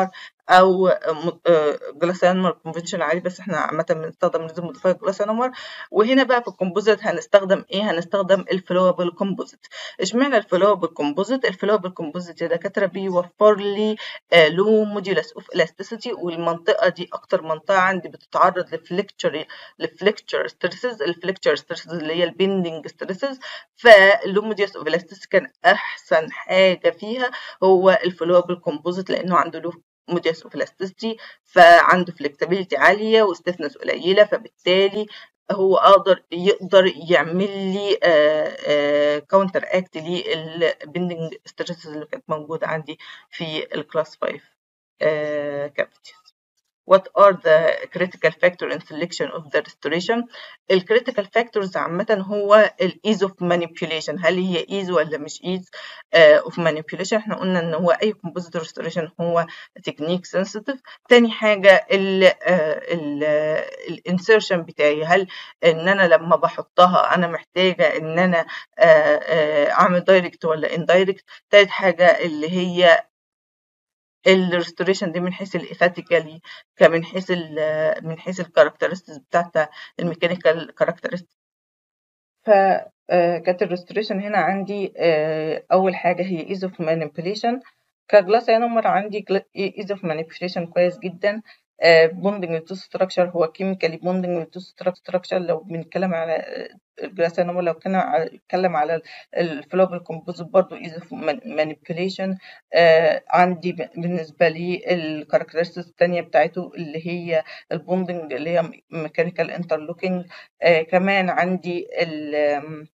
او جلاسيانومر كونفنشن عادي بس احنا عامه بنستخدم نظام موديفايد جلاسيانومر وهنا بقى في الكومبوزيت هنستخدم ايه هنستخدم الفلوبل كومبوزيت اشمعنى الفلوبل كومبوزيت الفلوبل كومبوزيت يا دكاتره بيوفر لي لو موديولس اوف الاستيسيتي والمنطقه دي اكتر منطقه عندي بتتعرض لفليكتشر لفليكتشر ستريسز الفليكتشر ستريسز اللي هي البيندنج ستريسز فاللو موديولس اوف الاستيسيتي كان احسن حاجه فيها هو الفلوبل كومبوزيت لانه عنده له موديوس اوف الاستيستي فعنده فلكسبيليتي عاليه وستيفنس قليله فبالتالي هو قادر يقدر يعمل لي كاونتر اكت للبندنج ستريسز اللي كانت موجوده عندي في الكلاس 5 كافيتيز What are the critical factor in selection of the restoration? ال critical factors عامة هو ال ease of manipulation هل هي ease ولا مش ease uh, of manipulation احنا قلنا ان هو اي composite restoration هو technique sensitive تاني حاجة ال, uh, ال, uh, ال insertion بتاعي هل ان انا لما بحطها انا محتاجة ان انا uh, uh, اعمل direct ولا indirect تالت حاجة اللي هي الريستوريشن دي من حيث الايثاتيكالي كمن حيث ال من حيث الكاركترستكس بتاعت الميكانيكال كاركترستكس فكانت الريستوريشن هنا عندي اول حاجه هي ايز اوف مانيبيوليشن كجلاس نمر عندي ايز اوف مانيبيوليشن كويس جدا بوندنج تو ستراكشر هو كيميكالي بوندنج تو ستراكشر لو بنتكلم على الجلاسينوما لو كنا نتكلم على الفلوبل كومبوزيت برضه ايز اوف مانيبيوليشن عندي بالنسبه لي الكاركترستكس الثانيه بتاعته اللي هي البوندنج اللي هي ميكانيكال انترلوكينج كمان عندي ال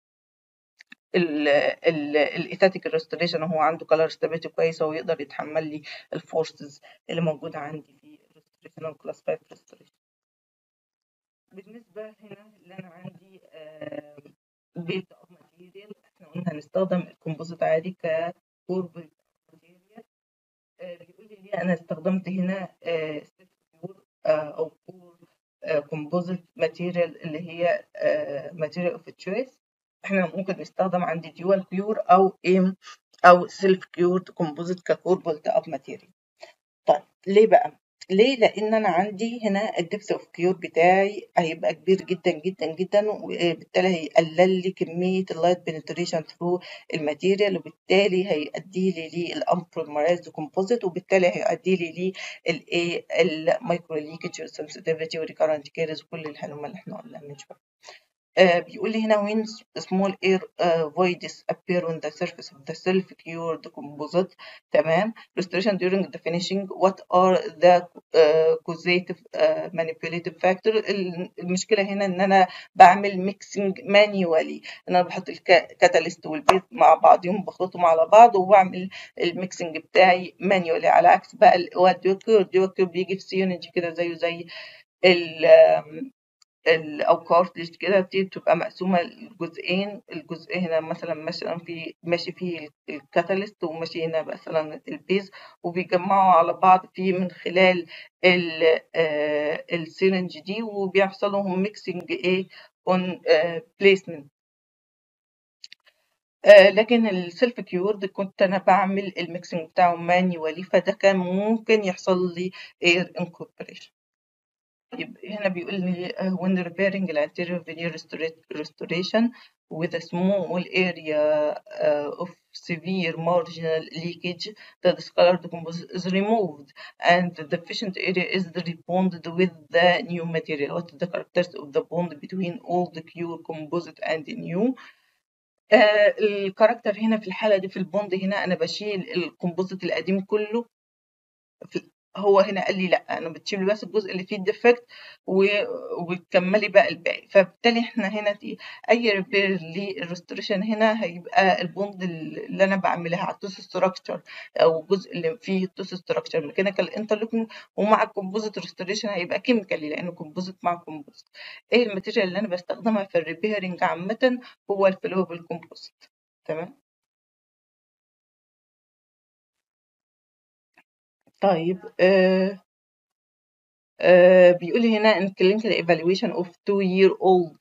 الايثاتيك ريستوريشن هو عنده كلر ستابيليتي كويسه ويقدر يتحمل لي الفورسز اللي موجوده عندي في الريستوريشن كلاس 5 ريستوريشن بالنسبه هنا اللي انا عندي بيلد اوف ماتيريال احنا قلنا هنستخدم الكومبوزيت عادي ككور ماتيريال بيقول لي ليه انا استخدمت هنا كور او كور كومبوزيت ماتيريال اللي هي ماتيريال اوف تشويس احنا ممكن نستخدم عندي ديوال كيور او ام او سيلف كيورد كومبوزيت ككور بولت اب ماتيريال طيب ليه بقى ليه لان انا عندي هنا الدبس اوف كيور بتاعي هيبقى كبير جدا جدا جدا وبالتالي هيقلل لي كميه اللايت بنتريشن ثرو الماتيريال وبالتالي هيؤدي لي للامبرومرايزد كومبوزيت وبالتالي هيؤدي لي للايه المايكرو ليكج سنسيتيفيتي وريكارنت كيرز وكل الهلومه اللي احنا قلناها من شويه Uh, بيقول لي هنا when small air uh, voids appear on the surface of the self-cured composite تمام restoration during the finishing what are the uh, causative uh, manipulative factor المشكلة هنا ان انا بعمل mixing manually ان انا بحط الكاتاليست والبيت مع بعضهم بخلطهم على بعض وبعمل الميكسنج بتاعي manually على عكس بقى الديوكيور الديوكيور بيجي في سيونج كده زيه زي ال او كارتلج كده بتبقى مقسومه لجزئين الجزء هنا مثلا مثلا في ماشي فيه الكاتاليست وماشي هنا مثلا البيز وبيجمعوا على بعض فيه من خلال السيرنج دي وبيحصل لهم ميكسنج ايه اون بليسمنت لكن السيلف كيورد كنت انا بعمل الميكسنج بتاعه مانيوالي فده كان ممكن يحصل لي اير انكوربريشن هنا بيقول لي when repairing the anterior veneer restoration with a small area uh, of severe marginal leakage, the discolored composite is removed and the deficient area is rebonded with the new material. What is the characteristic of the bond between old pure composite and new? آه الكاركتر هنا في الحالة دي في البوند هنا أنا بشيل الكومبوزيت القديم كله في هو هنا قال لي لا انا بتشيل بس الجزء اللي فيه الديفكت وبتكملي بقى الباقي فبالتالي احنا هنا دي اي ريبير للريستوريشن هنا هيبقى البوند اللي انا بعملها على التوس ستراكشر او الجزء اللي فيه التوس ستراكشر ميكانيكال انترلوكينج ومع الكومبوزيت ريستوريشن هيبقى كيميكالي لانه كومبوزيت مع كومبوزيت ايه الماتيريال اللي انا بستخدمها في الريبيرنج عامه هو الفلوبل كومبوزيت تمام طيب آه آه بيقول لي هنا in clinical evaluation of two year old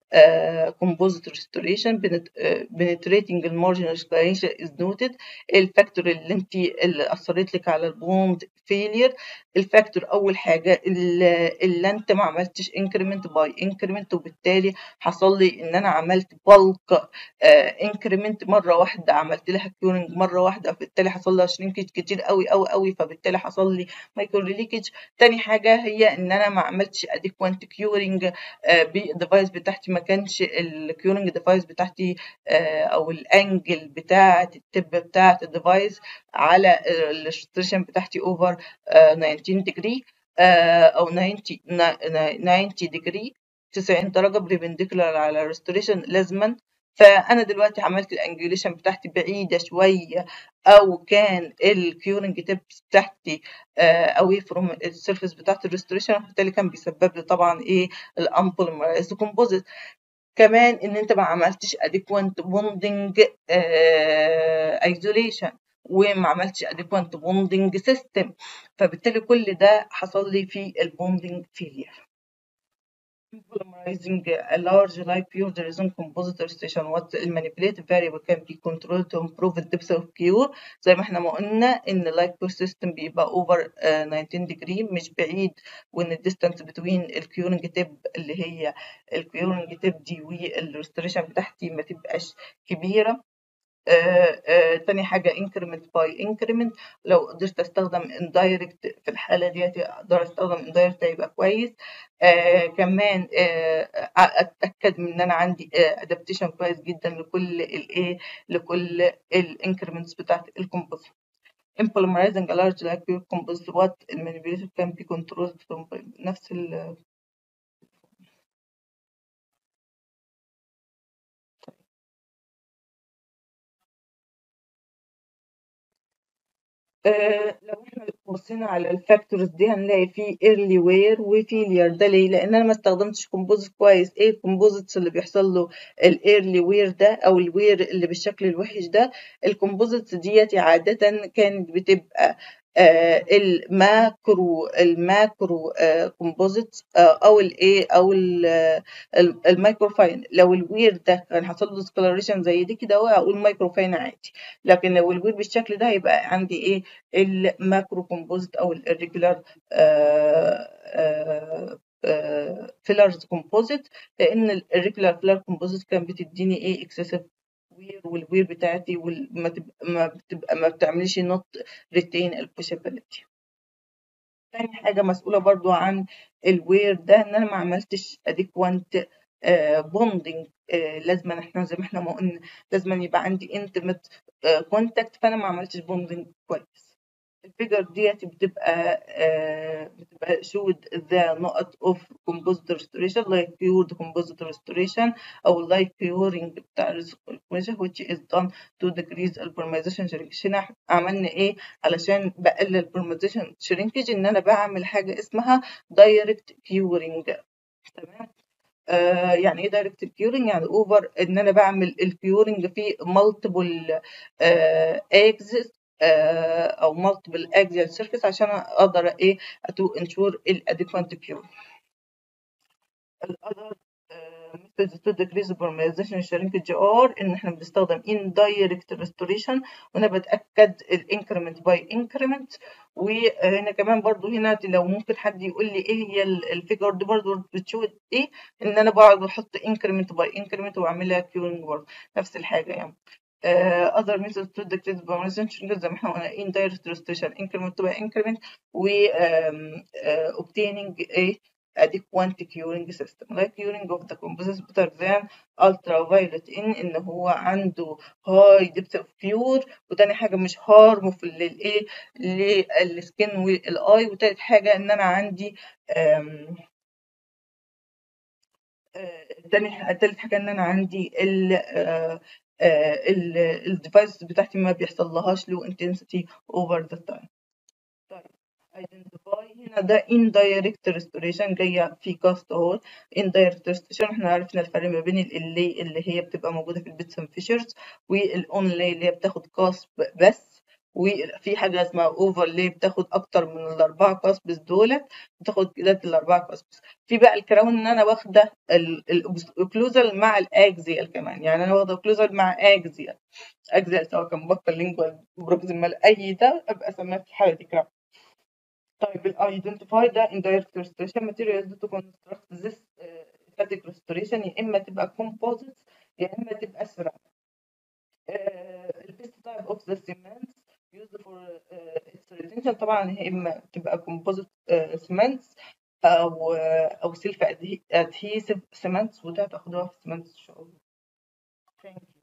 uh, composite restoration penetrating المارجنال restoration is noted الفاكتور اللي انت اللي اثرت لك على البوند فيلير الفاكتور اول حاجه اللي, اللي انت ما عملتش انكريمنت باي انكريمنت وبالتالي حصل لي ان انا عملت بالك انكريمنت مره واحده عملت لها كيورنج مره واحده فبالتالي حصل لها شرينكج كتير قوي قوي قوي فبالتالي حصل لي مايكرو ليكج تاني حاجه هي ان انا ما عملتش اديكوانت كيورنج بالديفايس بتاعتي ما كانش الكيورنج ديفايس بتاعتي او الانجل بتاعه التب بتاعه الديفايس على الريستريشن بتاعتي اوفر 19 ديجري او 90 90 ديجري 90 درجه بريبنديكولار على الريستوريشن لازما فانا دلوقتي عملت الانجوليشن بتاعتي بعيده شويه او كان الكيورنج تيبس بتاعتي اوي فروم السيرفيس بتاعت الريستوريشن بالتالي كان بيسبب لي طبعا ايه الامبوليمرايز كومبوزيت كمان ان انت ما عملتش اديكوانت بوندنج ايزوليشن وما عملتش اديكوانت بوندنج سيستم فبالتالي كل ده حصل لي في البوندنج فيلير polymerizing a large like pure the resin composite station what the manipulative variable can be controlled to improve the depth of cure زي ما احنا ما قلنا ان like pure system بيبقى over uh, 19 degree مش بعيد وان الديستانس بين الكيورنج تيب اللي هي الكيورنج تيب دي والريستوريشن بتاعتي ما تبقاش كبيره آه آه تاني حاجة increment by increment لو قدرت استخدم indirect في الحالة ديت اقدر استخدم indirect هيبقى كويس آه كمان اتأكد من ان انا عندي adaptation كويس جدا لكل الايه لكل الانكريمنتس بتاعت الكومبوزيت in polymerizing a large like pure composite what manipulated can be controlled from نفس ال آه لو احنا بصينا على الفاكتورز دي هنلاقي في ايرلي وير وفيلير ده ليه؟ لان انا ما استخدمتش كومبوزيت كويس ايه الكومبوزيتس اللي بيحصل له الايرلي وير ده او الوير اللي بالشكل الوحش ده الكومبوزيتس ديت عاده كانت بتبقى آه الماكرو الماكرو آه كومبوزيت آه او الايه او المايكروفاين لو الوير ده كان حصل له ديسكلريشن زي دي كده اقول مايكروفاين عادي لكن لو الوير بالشكل ده يبقى عندي ايه الماكرو كومبوزيت او الريجولار فيلرز كومبوزيت لان الريجولار فيلر كومبوزيت كان بتديني ايه اكسسيف وير والوير بتاعتي وما تبقى ما بتبقى ما بتعملش نوت ريتين البوسيبيليتي تاني حاجة مسؤولة برضو عن الوير ده ان انا ما عملتش اديكوانت بوندنج لازم احنا زي ما احنا ما قلنا لازم يبقى عندي انتمت كونتاكت فانا ما عملتش بوندنج كويس الفيجر ديت بتبقى آه بتبقى شود ذا نقط اوف composite restoration like cured composite restoration او like curing بتاع restoration which is done to decrease البرميزيشن shrinkage هنا عملنا ايه علشان بقلل البرميزيشن shrinkage ان انا بعمل حاجه اسمها direct curing تمام آه يعني ايه دايركت كيورنج يعني اوفر ان انا بعمل الكيورنج في مالتيبل اكسس او مالتيبل اكزيال سيرفيس عشان اقدر ايه تو انشور الاديكوانت كيور الاذر methods to decrease polymerization shrinkage are ان احنا بنستخدم indirect restoration وانا بتاكد الانكريمنت باي انكريمنت وهنا كمان برضو هنا لو ممكن حد يقول لي ايه هي الفيجر دي برضو بتشوف ايه ان انا بقعد احط انكريمنت باي انكريمنت واعملها كيورنج برضو نفس الحاجه يعني Uh, other methods to decrease polymerization زي ما احنا قلنا indirect restoration increment by increment و um, uh, obtaining a adequate curing system like curing of the composites better than ultraviolet in ان هو عنده high depth of cure وتاني حاجة مش harmful للايه للسكين والاي وتالت حاجة ان انا عندي um, تاني تالت حاجة ان انا عندي ال uh, الديفايس بتاعتي ما بيحصل لهاش لو intensity over the time طيب identify هنا ده indirect restoration جاية في كاست اهو indirect restoration احنا عرفنا الفرق ما بين اللي اللي هي بتبقى موجودة في البيتس اند فيشرز والاونلي اللي هي بتاخد كاست بس وفي حاجة اسمها اوفرلي بتاخد أكتر من الأربعة قصبس دولت بتاخد كده الأربعة قصبس في بقى الكراون إن أنا واخدة الأوكلوزال مع الأكزيال كمان يعني أنا واخدة أوكلوزال مع أكزيال أكزيال سواء كان بطل لينجوال بروكسيمال أي ده أبقى أسميها في الحالة دي كراون طيب ال identify the indirect restoration materials to construct this uh, static restoration يا إما تبقى composites يا إما تبقى ceramic. Uh, ال best type of the cements used for uh, its retention طبعا يا إما تبقى composite uh, cements أو أو self adhesive cements وده تاخدوها في cements إن شاء الله. Thank you.